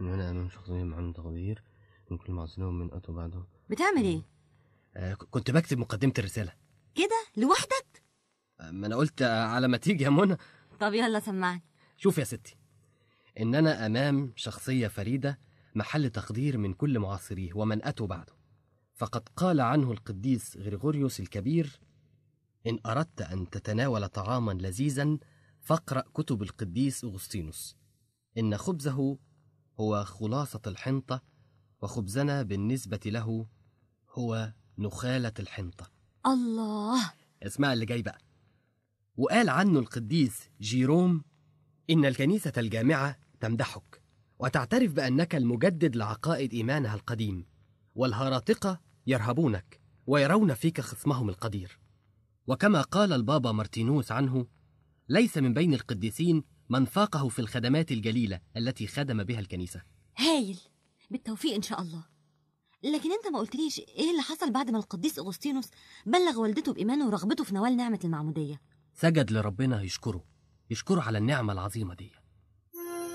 من هنا أمام شخصية مع تقدير من كل معصية ومن أتوا بعده بتعمل ايه آه ك- كنت بكتب مقدمة الرسالة كده لوحدك آه، ما أنا قلت آه، على ما تيجي يا منى طب يلا سمعني شوف يا ستي إننا أمام شخصية فريدة محل تقدير من كل معاصريه ومن أتوا بعده فقد قال عنه القديس غريغوريوس الكبير إن أردت أن تتناول طعاما لذيذا فاقرأ كتب القديس أغسطينوس إن خبزه هو خلاصة الحنطة وخبزنا بالنسبة له هو نخالة الحنطة الله اسمع اللي جاي بقى وقال عنه القديس جيروم إن الكنيسة الجامعة تمدحك وتعترف بأنك المجدد لعقائد إيمانها القديم والهراطقة يرهبونك ويرون فيك خصمهم القدير وكما قال البابا مارتينوس عنه ليس من بين القديسين من فاقه في الخدمات الجليلة التي خدم بها الكنيسة هايل بالتوفيق ان شاء الله لكن انت ما قلتليش ايه اللي حصل بعد ما القديس اغسطينوس بلغ والدته بايمانه ورغبته في نوال نعمه المعموديه سجد لربنا يشكره يشكره على النعمة العظيمة دي